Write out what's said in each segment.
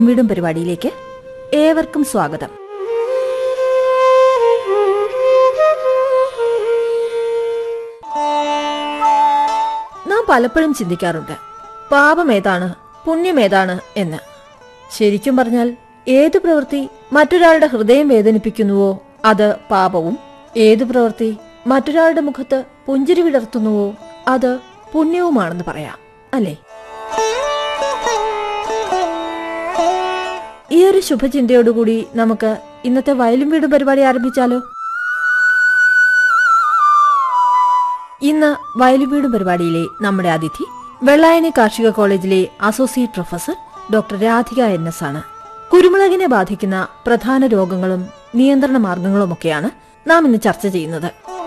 വീടും പരിപാടിയിലേക്ക് ഏവർക്കും സ്വാഗതം നാം പലപ്പോഴും ചിന്തിക്കാറുണ്ട് പാപമേതാണ് പുണ്യമേതാണ് എന്ന് ശരിക്കും പറഞ്ഞാൽ ഏതു പ്രവൃത്തി മറ്റൊരാളുടെ ഹൃദയം വേദനിപ്പിക്കുന്നുവോ അത് പാപവും ഏതു പ്രവൃത്തി മറ്റൊരാളുടെ മുഖത്ത് പുഞ്ചിരി വിടർത്തുന്നുവോ അത് പുണ്യവുമാണെന്ന് പറയാം അല്ലേ ഈ ഒരു ശുഭചിന്തയോടുകൂടി നമുക്ക് ഇന്നത്തെ വയലും വീടും പരിപാടി ആരംഭിച്ചാലോ ഇന്ന് വയലും വീടും പരിപാടിയിലെ നമ്മുടെ അതിഥി വെള്ളായണി കാർഷിക കോളേജിലെ associate professor doctor Radhika N S ആണ് കുരുമുളകിനെ ബാധിക്കുന്ന പ്രധാന രോഗങ്ങളും നിയന്ത്രണ മാർഗങ്ങളുമൊക്കെയാണ് നാം ഇന്ന് ചർച്ച ചെയ്യുന്നത്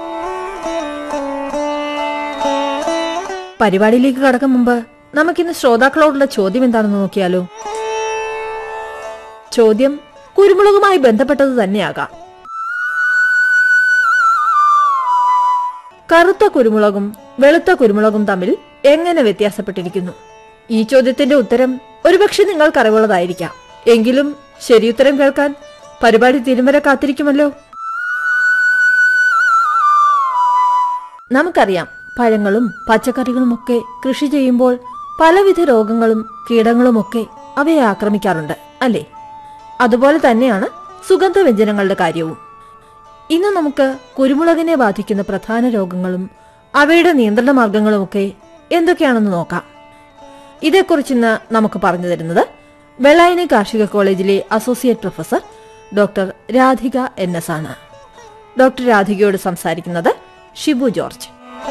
പരിപാടിയിലേക്ക് കടക്കും മുമ്പ് നമുക്കിന്ന് ശ്രോതാക്കളോടുള്ള ചോദ്യം എന്താണെന്ന് നോക്കിയാലോ ചോദ്യം കുരുമുളകുമായി ബന്ധപ്പെട്ടത് തന്നെയാകാം കറുത്ത കുരുമുളകും വെളുത്ത കുരുമുളകും തമ്മിൽ എങ്ങനെ വ്യത്യാസപ്പെട്ടിരിക്കുന്നു ഈ ചോദ്യത്തിന്റെ ഉത്തരം ഒരുപക്ഷെ നിങ്ങൾക്ക് അറിവുള്ളതായിരിക്കാം എങ്കിലും ശരിയുത്തരം കേൾക്കാൻ പരിപാടി തിരുമല കാത്തിരിക്കുമല്ലോ നമുക്കറിയാം പഴങ്ങളും പച്ചക്കറികളുമൊക്കെ കൃഷി ചെയ്യുമ്പോൾ പലവിധ രോഗങ്ങളും കീടങ്ങളുമൊക്കെ അവയെ ആക്രമിക്കാറുണ്ട് അല്ലേ അതുപോലെ തന്നെയാണ് സുഗന്ധവ്യഞ്ജനങ്ങളുടെ കാര്യവും ഇന്ന് നമുക്ക് കുരുമുളകിനെ ബാധിക്കുന്ന പ്രധാന രോഗങ്ങളും അവയുടെ നിയന്ത്രണ മാർഗങ്ങളുമൊക്കെ എന്തൊക്കെയാണെന്ന് നോക്കാം ഇതേക്കുറിച്ചിന്ന് നമുക്ക് പറഞ്ഞു തരുന്നത് വെള്ളായണി കാർഷിക കോളേജിലെ associate professor doctor Radhika N S ആണ് ഡോക്ടർ രാധികയോട് സംസാരിക്കുന്നത് ഷിബു ജോർജ്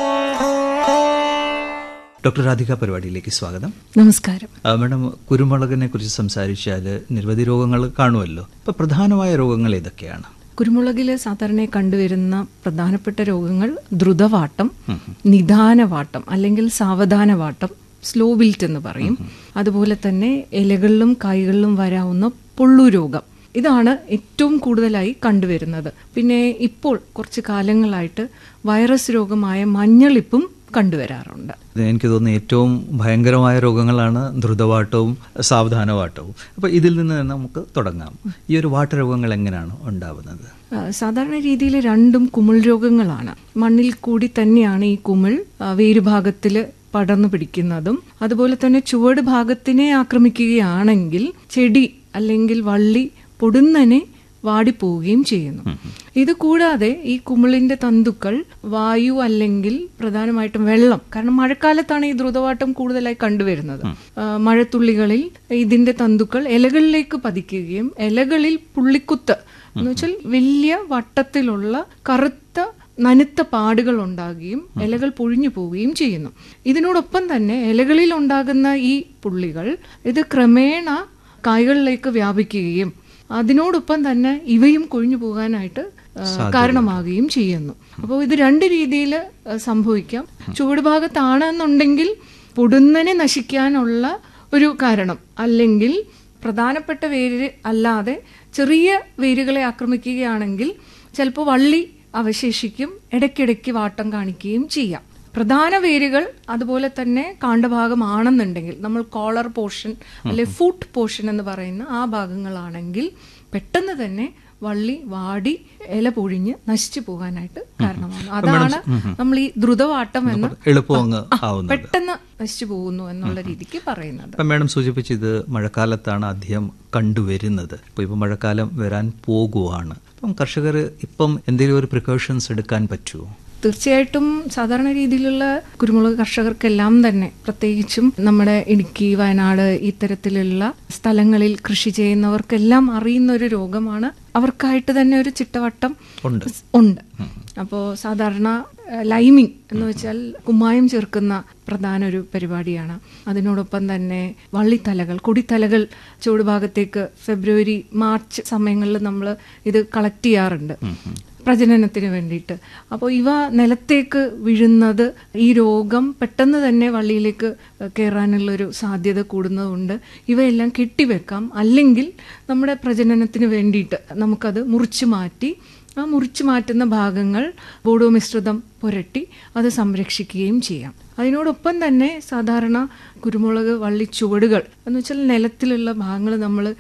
ഡോക്ടർ രാധിക പരിപാടിയിലേക്ക് സ്വാഗതം നമസ്കാരം ആ, മാഡം കുരുമുളകിനെ കുറിച്ച് സംസാരിച്ചാൽ നിരവധി രോഗങ്ങൾ കാണുമല്ലോ ഇപ്പൊ പ്രധാനമായ രോഗങ്ങൾ ഏതൊക്കെയാണ് കുരുമുളകിൽ സാധാരണ കണ്ടുവരുന്ന പ്രധാനപ്പെട്ട രോഗങ്ങൾ ദ്രുതവാട്ടം നിദാനവാട്ടം അല്ലെങ്കിൽ സാവധാനവാട്ടം സ്ലോ വിൽറ്റ് എന്ന് പറയും അതുപോലെ തന്നെ ഇലകളിലും കായ്കളിലും വരാവുന്ന പൊള്ളു രോഗം ഇതാണ് ഏറ്റവും കൂടുതലായി കണ്ടുവരുന്നത് പിന്നെ ഇപ്പോൾ കുറച്ച് കാലങ്ങളായിട്ട് വൈറസ് രോഗമായ മഞ്ഞളിപ്പും കണ്ടുവരാറുണ്ട് ഇത് എനിക്ക് തോന്നുന്നു ഏറ്റവും ഭയങ്കരമായ രോഗങ്ങളാണ് ദ്രുതവാട്ടവും സാവധാനവാട്ടവും അപ്പൊ ഇതിൽ നിന്ന് തന്നെ നമുക്ക് തുടങ്ങാം ഈ ഒരു വാട്ടരോഗങ്ങൾ എങ്ങനെയാണ് ഉണ്ടാവുന്നത് ആ, സാധാരണ രീതിയിൽ രണ്ടും കുമിൾ രോഗങ്ങളാണ് മണ്ണിൽ കൂടി തന്നെയാണ് ഈ കുമിൾ ആ, വേരുഭാഗത്തിൽ പടർന്നു പിടിക്കുന്നതും അതുപോലെ തന്നെ ചുവട് ഭാഗത്തിനെ ആക്രമിക്കുകയാണെങ്കിൽ ചെടി അല്ലെങ്കിൽ വള്ളി പൊടുന്നനെ വാടിപ്പോവുകയും ചെയ്യുന്നു ഇത് കൂടാതെ ഈ കുമിളിന്റെ തന്തുക്കൾ വായു അല്ലെങ്കിൽ പ്രധാനമായിട്ടും വെള്ളം കാരണം മഴക്കാലത്താണ് ഈ ദ്രുതവാട്ടം കൂടുതലായി കണ്ടുവരുന്നത് ആ, മഴത്തുള്ളികളിൽ ഇതിന്റെ തന്തുക്കൾ ഇലകളിലേക്ക് പതിക്കുകയും ഇലകളിൽ പുള്ളിക്കുത്ത് എന്ന് വെച്ചാൽ വലിയ വട്ടത്തിലുള്ള കറുത്ത നനുത്ത പാടുകൾ ഉണ്ടാകുകയും ഇലകൾ പൊഴിഞ്ഞു പോവുകയും ചെയ്യുന്നു ഇതിനോടൊപ്പം തന്നെ ഇലകളിൽ ഉണ്ടാകുന്ന ഈ പുള്ളികൾ ഇത് ക്രമേണ കായ്കളിലേക്ക് വ്യാപിക്കുകയും അതിനോടൊപ്പം തന്നെ ഇവയും കൊഴിഞ്ഞു പോകാനായിട്ട് ആ, കാരണമാകുകയും ചെയ്യുന്നു അപ്പോൾ ഇത് രണ്ട് രീതിയിൽ സംഭവിക്കാം ചുവട് ഭാഗത്താണെന്നുണ്ടെങ്കിൽ പൊടുന്നനെ നശിക്കാനുള്ള ഒരു കാരണം അല്ലെങ്കിൽ പ്രധാനപ്പെട്ട വേര് അല്ലാതെ ചെറിയ വേരുകളെ ആക്രമിക്കുകയാണെങ്കിൽ ചിലപ്പോൾ വള്ളി അവശേഷിക്കും ഇടയ്ക്കിടയ്ക്ക് വാട്ടം കാണിക്കുകയും ചെയ്യാം പ്രധാന വേരുകൾ അതുപോലെ തന്നെ കാണ്ഡഭാഗമാണെന്നുണ്ടെങ്കിൽ നമ്മൾ കോളർ പോർഷൻ അല്ലെ ഫുട്ട് പോർഷൻ എന്ന് പറയുന്ന ആ ഭാഗങ്ങളാണെങ്കിൽ പെട്ടെന്ന് തന്നെ വള്ളി വാടി ഇല പൊഴിഞ്ഞ് നശിച്ചു പോകാനായിട്ട് കാരണമാണ് അതാണ് നമ്മൾ ഈ ദ്രുതവാട്ടം എന്ന് എളുപ്പം അങ്ങ് ആവുന്നത് പെട്ടെന്ന് നശിച്ചു പോകുന്നു എന്നുള്ള രീതിക്ക് പറയുന്നത് ഇപ്പം മാഡം സൂചിപ്പിച്ചത് മഴക്കാലത്താണ് അധികം കണ്ടുവരുന്നത് ഇപ്പോൾ ഇപ്പം മഴക്കാലം വരാൻ പോകുവാണ് അപ്പം കർഷകർ ഇപ്പം എന്തെങ്കിലും ഒരു പ്രിക്കോഷൻസ് എടുക്കാൻ പറ്റുമോ തീർച്ചയായിട്ടും സാധാരണ രീതിയിലുള്ള കുരുമുളക് കർഷകർക്കെല്ലാം തന്നെ പ്രത്യേകിച്ചും നമ്മുടെ ഇടുക്കി വയനാട് ഇത്തരത്തിലുള്ള സ്ഥലങ്ങളിൽ കൃഷി ചെയ്യുന്നവർക്കെല്ലാം അറിയുന്ന ഒരു രോഗമാണ് അവർക്കായിട്ട് തന്നെ ഒരു ചിട്ടവട്ടം ഉണ്ട് ഉണ്ട് അപ്പോൾ സാധാരണ ഏഹ്, ലൈമിംഗ് എന്ന് വെച്ചാൽ കുമ്മായം ചേർക്കുന്ന പ്രധാന ഒരു പരിപാടിയാണ് അതിനോടൊപ്പം തന്നെ വള്ളിത്തലകൾ കൊടിത്തലകൾ ചൂടുഭാഗത്തേക്ക് ഫെബ്രുവരി മാർച്ച് സമയങ്ങളിൽ നമ്മൾ ഇത് കളക്ട് ചെയ്യാറുണ്ട് പ്രജനനത്തിന് വേണ്ടിയിട്ട് അപ്പോൾ ഇവ നിലത്തേക്ക് വീഴുന്നത് ഈ രോഗം പെട്ടെന്ന് തന്നെ വള്ളിയിലേക്ക് കയറാനുള്ളൊരു സാധ്യത കൂടുന്നതുകൊണ്ട് ഇവയെല്ലാം കെട്ടിവെക്കാം അല്ലെങ്കിൽ നമ്മുടെ പ്രജനനത്തിന് വേണ്ടിയിട്ട് നമുക്കത് മുറിച്ചു മാറ്റി ആ മുറിച്ചു മാറ്റുന്ന ഭാഗങ്ങൾ ബോഡോ മിശ്രിതം പുരട്ടി അത് സംരക്ഷിക്കുകയും ചെയ്യാം അതിനോടൊപ്പം തന്നെ സാധാരണ കുരുമുളക് വള്ളി ചുവടുകൾ എന്ന് വെച്ചാൽ നിലത്തിലുള്ള ഭാഗങ്ങൾ നമ്മൾ